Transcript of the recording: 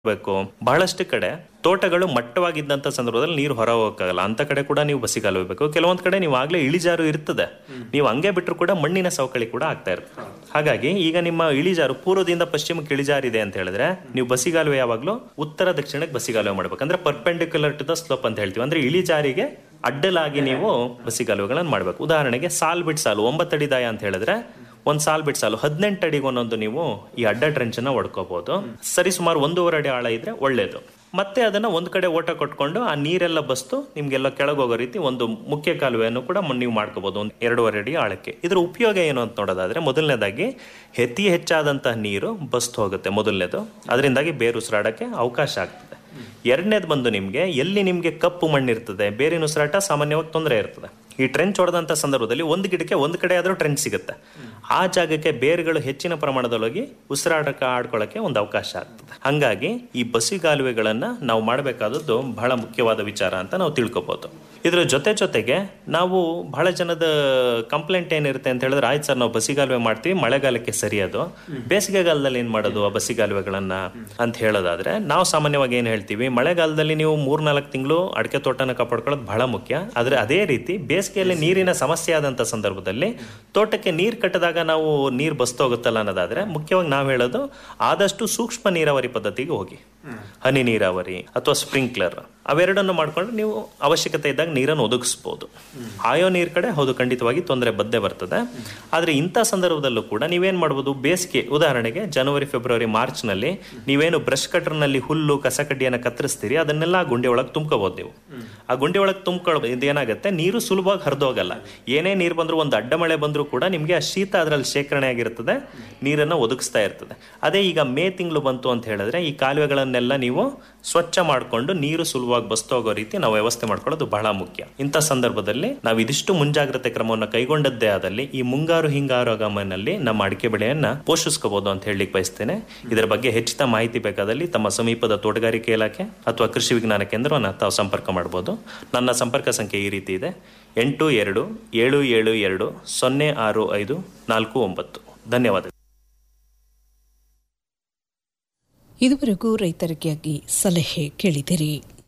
ಬೇಕು ಬಹಳಷ್ಟು ಕಡೆ ತೋಟಗಳು ಮಟ್ಟವಾಗಿದ್ದಂತ ಸಂದರ್ಭದಲ್ಲಿ ನೀರು ಹೊರ ಹೋಗಕ್ಕಾಗಲ್ಲ ಅಂತ ಕಡೆ ಕೂಡ ನೀವು ಬಸಿಗಾಲುವೆ ಬೇಕು ಕೆಲವೊಂದ್ ಕಡೆ ನೀವು ಆಗ್ಲೇ ಇಳಿಜಾರು ಇರ್ತದೆ ನೀವು ಹಂಗೆ ಬಿಟ್ಟರು ಕೂಡ ಮಣ್ಣಿನ ಸವಕಳಿ ಕೂಡ ಆಗ್ತಾ ಇರುತ್ತೆ ಹಾಗಾಗಿ ಈಗ ನಿಮ್ಮ ಇಳಿಜಾರು ಪೂರ್ವದಿಂದ ಪಶ್ಚಿಮಕ್ಕೆ ಇಳಿಜಾರಿದೆ ಅಂತ ಹೇಳಿದ್ರೆ ನೀವು ಬಸಿಗಾಲುವೆ ಯಾವಾಗಲೂ ಉತ್ತರ ದಕ್ಷಿಣಕ್ಕೆ ಬಸಿಗಾಲುವೆ ಮಾಡ್ಬೇಕು ಅಂದ್ರೆ ಪರ್ಪೆಂಡಿಕ್ಯುಲರ್ ಟು ದ ಸ್ಲೋಪ್ ಅಂತ ಹೇಳ್ತೀವಿ ಅಂದ್ರೆ ಇಳಿಜಾರಿಗೆ ಅಡ್ಡಲಾಗಿ ನೀವು ಬಸಿಗಾಲುವೆಗಳನ್ನು ಮಾಡಬೇಕು ಉದಾಹರಣೆಗೆ ಸಾಲ್ ಬಿಟ್ ಸಾಲು ಒಂಬತ್ತಡಿ ದಾಯ ಅಂತ ಹೇಳಿದ್ರೆ ಒಂದ್ ಸಾಲ್ ಬಿಟ್ ಸಾಲು ಹದಿನೆಂಟು ಅಡಿಗೆ ಒಂದೊಂದು ನೀವು ಈ ಅಡ್ಡ ಟ್ರೆಂಚ್ ಅನ್ನ ಹೊಡ್ಕೋಬಹುದು ಸರಿ ಸುಮಾರು ಒಂದೂವರೆ ಅಡಿ ಆಳ ಇದ್ರೆ ಒಳ್ಳೇದು ಮತ್ತೆ ಅದನ್ನ ಒಂದ್ ಕಡೆ ಓಟ ಕೊಟ್ಕೊಂಡು ಆ ನೀರೆಲ್ಲ ಬಸ್ತು ನಿಮ್ಗೆಲ್ಲ ಕೆಳಗೋಗೋ ರೀತಿ ಒಂದು ಮುಖ್ಯ ಕಾಲುವೆಯನ್ನು ಕೂಡ ಮ- ನೀವು ಮಾಡ್ಕೋಬಹುದು ಒಂದು ಎರಡೂವರೆ ಅಡಿ ಆಳಕ್ಕೆ ಇದ್ರ ಉಪಯೋಗ ಏನು ಅಂತ ನೋಡೋದಾದ್ರೆ ಮೊದಲನೇದಾಗಿ ಅತಿ ಹೆಚ್ಚಾದಂತಹ ನೀರು ಬಸ್ತು ಹೋಗುತ್ತೆ ಮೊದಲನೇದು ಅದರಿಂದಾಗಿ ಬೇರು ಉಸಿರಾಡಕ್ಕೆ ಅವಕಾಶ ಆಗ್ತದೆ ಎರಡನೇದು ಬಂದು ನಿಮ್ಗೆ ಎಲ್ಲಿ ನಿಮ್ಗೆ ಕಪ್ಪು ಮಣ್ಣಿರ್ತದೆ ಬೇರಿನ ಉಸಿರಾಟ ಸಾಮಾನ್ಯವಾಗಿ ತೊಂದರೆ ಇರ್ತದೆ ಈ ಟ್ರೆಂಚ್ ಹೊಡೆದಂತ ಸಂದರ್ಭದಲ್ಲಿ ಒಂದು ಗಿಡಕ್ಕೆ ಒಂದು ಕಡೆ ಆದ್ರೂ ಟ್ರೆಂಚ್ ಸಿಗುತ್ತೆ ಆ ಜಾಗಕ್ಕೆ ಬೇರುಗಳು ಹೆಚ್ಚಿನ ಪ್ರಮಾಣದಲ್ಲಿ ಹೋಗಿ ಉಸಿರಾಟಕ್ಕೆ ಆಡ್ಕೊಳ್ಳೋಕೆ ಒಂದು ಅವಕಾಶ ಆಗ್ತದೆ ಹಂಗಾಗಿ ಈ ಬಸಿಗಾಲುವೆಗಳನ್ನ ನಾವು ಮಾಡಬೇಕಾದದ್ದು ಬಹಳ ಮುಖ್ಯವಾದ ವಿಚಾರ ಅಂತ ನಾವು ತಿಳ್ಕೊಬಹುದು ಇದ್ರ ಜೊತೆ ಜೊತೆಗೆ ನಾವು ಬಹಳ ಜನದ ಕಂಪ್ಲೇಂಟ್ ಏನಿರುತ್ತೆ ಅಂತ ಹೇಳಿದ್ರೆ ಆಯ್ತು ಸರ್ ನಾವು ಬಸಿಗಾಲುವೆ ಮಾಡ್ತೀವಿ ಮಳೆಗಾಲಕ್ಕೆ ಸರಿ ಅದು ಬೇಸಿಗೆಗಾಲದಲ್ಲಿ ಏನ್ ಮಾಡೋದು ಆ ಬಸಿಗಾಲುವೆಗಳನ್ನ ಅಂತ ಹೇಳೋದಾದ್ರೆ ನಾವು ಸಾಮಾನ್ಯವಾಗಿ ಏನ್ ಹೇಳ್ತೀವಿ ಮಳೆಗಾಲದಲ್ಲಿ ನೀವು ಮೂರ್ನಾಲ್ಕು ತಿಂಗಳು ಅಡಿಕೆ ತೋಟನ ಕಾಪಾಡ್ಕೊಳ್ಳೋದು ಬಹಳ ಮುಖ್ಯ ಆದ್ರೆ ಅದೇ ರೀತಿ ಬೇಸಿಗೆಯಲ್ಲಿ ನೀರಿನ ಸಮಸ್ಯೆ ಆದಂತ ಸಂದರ್ಭದಲ್ಲಿ ತೋಟಕ್ಕೆ ನೀರ್ ಕಟ್ಟದಾಗ ನಾವು ನೀರ್ ಬಸ್ತೋಗುತ್ತಲ್ಲ ಅನ್ನೋದಾದ್ರೆ ಮುಖ್ಯವಾಗಿ ನಾವು ಹೇಳೋದು ಆದಷ್ಟು ಸೂಕ್ಷ್ಮ ನೀರಾವರಿ ಪದ್ಧತಿಗೆ ಹೋಗಿ ಹನಿ ನೀರಾವರಿ ಅಥವಾ ಸ್ಪ್ರಿಂಕ್ಲರ್ ಅವೆರಡನ್ನು ಮಾಡ್ಕೊಂಡು ನೀವು ಅವಶ್ಯಕತೆ ಇದ್ದಾಗ ನೀರನ್ನು ಒದಗಿಸ್ಬೋದು ಆಯೋ ನೀರ್ ಕಡೆ ಹೌದು ಖಂಡಿತವಾಗಿ ತೊಂದರೆ ಬದ್ದೇ ಬರ್ತದೆ ಆದ್ರೆ ಇಂಥ ಸಂದರ್ಭದಲ್ಲೂ ಕೂಡ ನೀವೇನ್ ಮಾಡ್ಬೋದು ಬೇಸಿಗೆ ಉದಾಹರಣೆಗೆ ಜನವರಿ ಫೆಬ್ರವರಿ ಮಾರ್ಚ್ ನಲ್ಲಿ ನೀವೇನು ಬ್ರಷ್ ಕಟರ್ ನಲ್ಲಿ ಹುಲ್ಲು ಕಸ ಕಡ್ಡಿಯನ್ನ ಕತ್ತರಿಸ್ತೀರಿ ಅದನ್ನೆಲ್ಲ ಆ ಗುಂಡಿ ಒಳಗೆ ತುಂಬ್ಕೋಬಹುದು ನೀವು ಆ ಗುಂಡಿ ಒಳಗೆ ತುಂಬ್ಕೊಳ್ಳೋ ಇದೇನಾಗುತ್ತೆ ನೀರು ಸುಲಭವಾಗಿ ಹರಿದೋಗಲ್ಲ ಏನೇ ನೀರು ಬಂದ್ರು ಒಂದು ಅಡ್ಡ ಮಳೆ ಬಂದ್ರು ಕೂಡ ನಿಮ್ಗೆ ಆ ಶೀತ ಅದರಲ್ಲಿ ಶೇಖರಣೆ ಆಗಿರ್ತದೆ ನೀರನ್ನ ಒದಗಿಸ್ತಾ ಇರ್ತದೆ ಅದೇ ಈಗ ಮೇ ತಿಂಗಳು ಬಂತು ಅಂತ ಹೇಳಿದ್ರೆ ಈ ಕಾಲುವೆಗಳನ್ನೆಲ್ಲ ನೀವು ಸ್ವಚ್ಛ ಮಾಡಿಕೊಂಡು ನೀರು ಸುಲಭವಾಗಿ ಬಸ್ತೋಗೋ ರೀತಿ ನಾವು ವ್ಯವಸ್ಥೆ ಮಾಡ್ಕೊಳ್ಳೋದು ಬಹಳ ಮುಖ್ಯ ಇಂಥ ಸಂದರ್ಭದಲ್ಲಿ ನಾವು ಇದಿಷ್ಟು ಮುಂಜಾಗ್ರತೆ ಕ್ರಮವನ್ನು ಕೈಗೊಂಡದ್ದೇ ಆದಲ್ಲಿ ಈ ಮುಂಗಾರು ಹಿಂಗಾರು ಆಗಮನಲ್ಲಿ ನಮ್ಮ ಅಡಿಕೆ ಬೆಳೆಯನ್ನ ಪೋಷಿಸ್ಕೋಬಹುದು ಅಂತ ಹೇಳಲಿಕ್ಕೆ ಬಯಸ್ತೇನೆ ಇದರ ಬಗ್ಗೆ ಹೆಚ್ಚಿನ ಮಾಹಿತಿ ಬೇಕಾದಲ್ಲಿ ತಮ್ಮ ಸಮೀಪದ ತೋಟಗಾರಿಕೆ ಇಲಾಖೆ ಅಥವಾ ಕೃಷಿ ವಿಜ್ಞಾನ ಕೇಂದ್ರವನ್ನು ತಾವು ಸಂಪರ್ಕ ಮಾಡಬಹುದು ನನ್ನ ಸಂಪರ್ಕ ಸಂಖ್ಯೆ ಈ ರೀತಿ ಇದೆ ಎಂಟು ಎರಡು ಏಳು ಏಳು ಎರಡು ಸೊನ್ನೆ ಆರು ಐದು ನಾಲ್ಕು ಒಂಬತ್ತು ಧನ್ಯವಾದ ಇದುವರೆಗೂ ರೈತರಿಗಾಗಿ ಸಲಹೆ ಕೇಳಿದಿರಿ